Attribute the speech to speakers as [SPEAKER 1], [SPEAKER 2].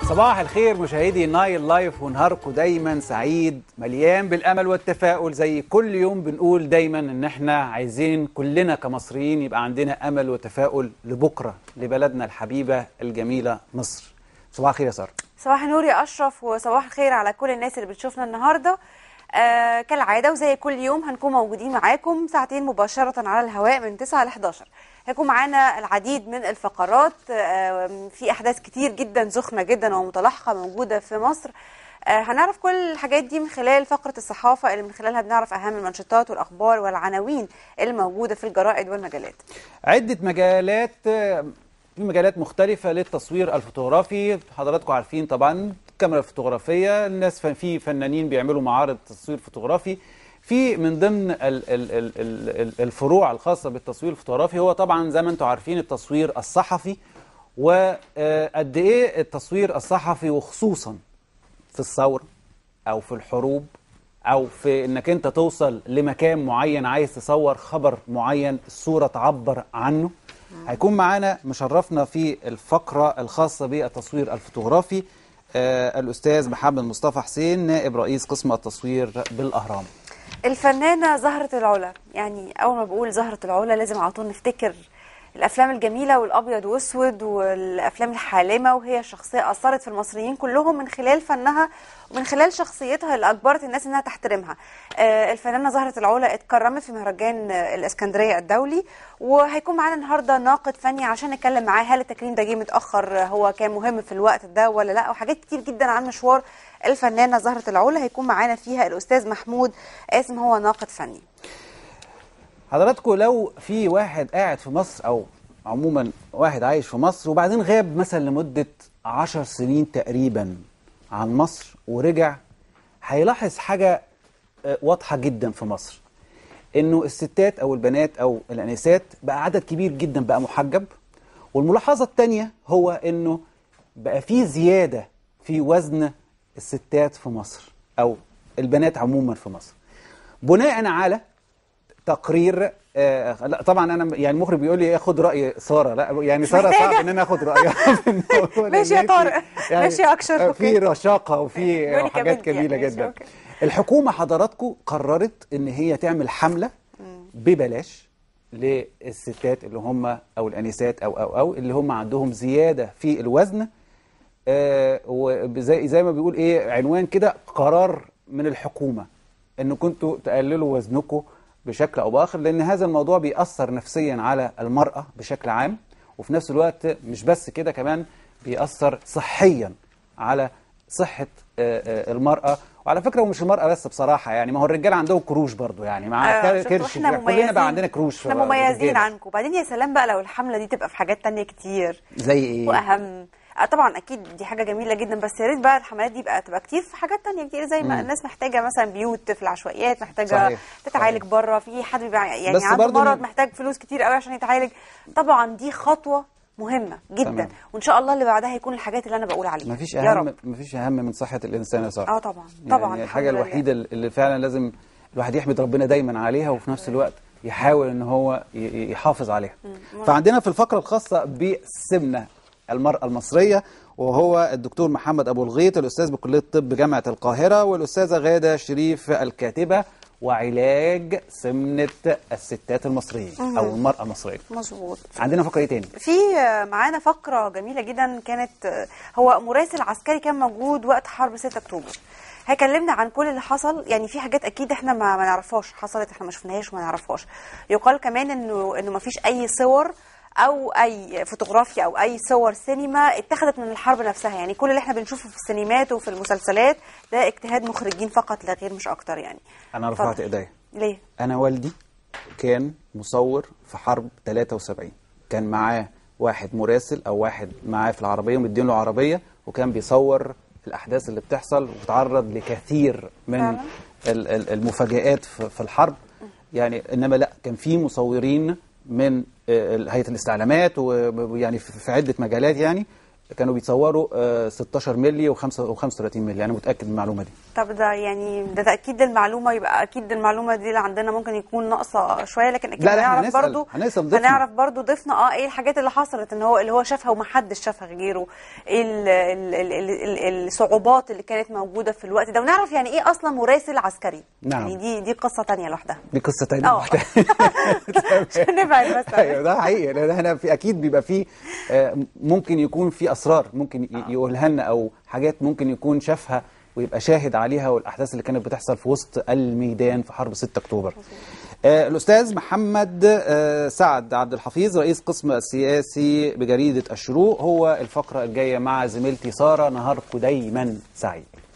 [SPEAKER 1] صباح الخير مشاهدي نايل لايف ونهاركم دايما سعيد مليان بالامل والتفاؤل زي كل يوم بنقول دايما ان احنا عايزين كلنا كمصريين يبقى عندنا امل وتفاؤل لبكره لبلدنا الحبيبه الجميله مصر صباح الخير يا ساره
[SPEAKER 2] صباح النور يا اشرف وصباح الخير على كل الناس اللي بتشوفنا النهارده آه كالعاده وزي كل يوم هنكون موجودين معاكم ساعتين مباشره على الهواء من 9 ل 11 هيكون معانا العديد من الفقرات آه في احداث كتير جدا سخنه جدا ومتلاحقه موجوده في مصر آه هنعرف كل الحاجات دي من خلال فقره الصحافه اللي من خلالها بنعرف اهم المنشطات والاخبار والعناوين الموجوده في الجرائد والمجلات
[SPEAKER 1] عده مجالات في مجالات مختلفة للتصوير الفوتوغرافي حضراتكم عارفين طبعا الكاميرا الفوتوغرافية الناس في فنانين بيعملوا معارض تصوير فوتوغرافي في من ضمن ال ال ال ال الفروع الخاصة بالتصوير الفوتوغرافي هو طبعا زي ما انتم عارفين التصوير الصحفي وقد ايه التصوير الصحفي وخصوصا في الثورة او في الحروب او في انك انت توصل لمكان معين عايز تصور خبر معين الصورة تعبر عنه هيكون معانا مشرفنا في الفقرة الخاصة بالتصوير الفوتوغرافي آه الأستاذ محمد مصطفى حسين نائب رئيس قسم التصوير بالأهرام
[SPEAKER 2] الفنانة زهرة العلا يعني أول ما بقول زهرة العلا لازم على طول نفتكر الافلام الجميله والابيض واسود والافلام الحالمه وهي شخصيه اثرت في المصريين كلهم من خلال فنها ومن خلال شخصيتها اللي اجبرت الناس انها تحترمها آه الفنانه زهره العلا اتكرمت في مهرجان الاسكندريه الدولي وهيكون معانا النهارده ناقد فني عشان نتكلم معاه هل التكريم ده جه متاخر هو كان مهم في الوقت ده ولا لا وحاجات كتير جدا عن مشوار الفنانه زهره العلا هيكون معانا فيها الاستاذ محمود قاسم هو ناقد فني
[SPEAKER 1] حضراتكم لو في واحد قاعد في مصر او عموما واحد عايش في مصر وبعدين غاب مثلا لمدة عشر سنين تقريبا عن مصر ورجع هيلاحظ حاجة واضحة جدا في مصر انه الستات او البنات او الانسات بقى عدد كبير جدا بقى محجب والملاحظة الثانية هو انه بقى في زيادة في وزن الستات في مصر او البنات عموما في مصر بناء على تقرير آه لا طبعا انا يعني المخرج بيقول لي خد راي ساره لا يعني ساره صعب ان انا اخد رايها
[SPEAKER 2] ماشي يا طارق يعني ماشي يا اكشر
[SPEAKER 1] في رشاقه وفي حاجات جميله جدا أوكي. الحكومه حضراتكم قررت ان هي تعمل حمله ببلاش للستات اللي هم او الانسات او او او اللي هم عندهم زياده في الوزن آه وزي زي ما بيقول ايه عنوان كده قرار من الحكومه ان كنتوا تقللوا وزنكم بشكل او باخر لان هذا الموضوع بيأثر نفسيا على المرأة بشكل عام وفي نفس الوقت مش بس كده كمان بيأثر صحيا على صحة المرأة وعلى فكرة ومش المرأة بس بصراحة يعني ما هو الرجال عندهم كروش برضو يعني مع
[SPEAKER 2] آه
[SPEAKER 1] كرش كلنا بقى عندنا كروش
[SPEAKER 2] احنا مميزين عنكم وبعدين يا سلام بقى لو الحملة دي تبقى في حاجات تانية كتير
[SPEAKER 1] زي ايه
[SPEAKER 2] واهم طبعا اكيد دي حاجه جميله جدا بس يا ريت بقى الحملات دي بقى تبقى كتير في حاجات تانية كتير زي ما مم. الناس محتاجه مثلا بيوت في العشوائيات محتاجه صحيح. تتعالج بره في حد بيبقى يعني عنده مرض محتاج فلوس كتير قوي عشان يتعالج طبعا دي خطوه مهمه جدا تمام. وان شاء الله اللي بعدها هيكون الحاجات اللي انا بقول عليها
[SPEAKER 1] مفيش اهم مفيش اهم من صحه الانسان يا ساره
[SPEAKER 2] اه طبعا طبعا
[SPEAKER 1] يعني الحاجه الوحيده اللي فعلا لازم الواحد يحمد ربنا دايما عليها وفي نفس الوقت يحاول ان هو يحافظ عليها مم. فعندنا في الفقره الخاصه بسمنه المراه المصريه وهو الدكتور محمد أبو الغيط الأستاذ بكلية الطب جامعة القاهرة والأستاذة غادة شريف الكاتبة وعلاج سمنة الستات المصريين أو المرأة المصرية
[SPEAKER 2] مظبوط
[SPEAKER 1] عندنا فقرة إيه تاني؟
[SPEAKER 2] في معانا فقرة جميلة جدا كانت هو مراسل عسكري كان موجود وقت حرب 6 أكتوبر هيكلمنا عن كل اللي حصل يعني في حاجات اكيد احنا ما, ما نعرفهاش حصلت احنا ما شفناهاش وما نعرفهاش يقال كمان انه انه ما فيش اي صور او اي فوتوغرافيا او اي صور سينما اتخذت من الحرب نفسها يعني كل اللي احنا بنشوفه في السينمات وفي المسلسلات ده اجتهاد مخرجين فقط لا غير مش اكتر يعني
[SPEAKER 1] انا رفعت ايديا
[SPEAKER 2] ليه
[SPEAKER 1] انا والدي كان مصور في حرب 73 كان معاه واحد مراسل او واحد معاه في العربيه ومدين له عربيه وكان بيصور الاحداث اللي بتحصل وتعرض لكثير من المفاجآت في الحرب يعني انما لا كان في مصورين من هيئه الاستعلامات ويعني في عده مجالات يعني كانوا بيتصوروا آه، 16 مللي و35 مللي انا متاكد من المعلومه دي
[SPEAKER 2] طب ده يعني ده تاكيد للمعلومه يبقى اكيد المعلومه دي اللي عندنا ممكن يكون ناقصه شويه لكن اكيد
[SPEAKER 1] لا، لا،
[SPEAKER 2] هنعرف
[SPEAKER 1] هنسأل-
[SPEAKER 2] برضو
[SPEAKER 1] هنسأل ضيفنا.
[SPEAKER 2] هنعرف برضو ضيفنا اه ايه الحاجات اللي حصلت ان هو اللي هو شافها ومحدش شافها غيره ايه ال ال ال ال ال الصعوبات اللي كانت موجوده في الوقت ده ونعرف يعني ايه اصلا مراسل عسكري
[SPEAKER 1] نعم.
[SPEAKER 2] يعني دي دي قصه تانية لوحدها
[SPEAKER 1] دي قصه تانية
[SPEAKER 2] اه
[SPEAKER 1] لوحدها.
[SPEAKER 2] عشان نبعد بس عن-
[SPEAKER 1] ايوه ده حقيقي لان احنا في اكيد بيبقى فيه آه، ممكن يكون في اسرار ممكن ي- يقولها لنا او حاجات ممكن يكون شافها ويبقى شاهد عليها والاحداث اللي كانت بتحصل في وسط الميدان في حرب 6 اكتوبر. آه، الاستاذ محمد آه، سعد عبد الحفيظ رئيس قسم السياسي بجريده الشروق هو الفقره الجايه مع زميلتي ساره نهاركم دايما سعيد.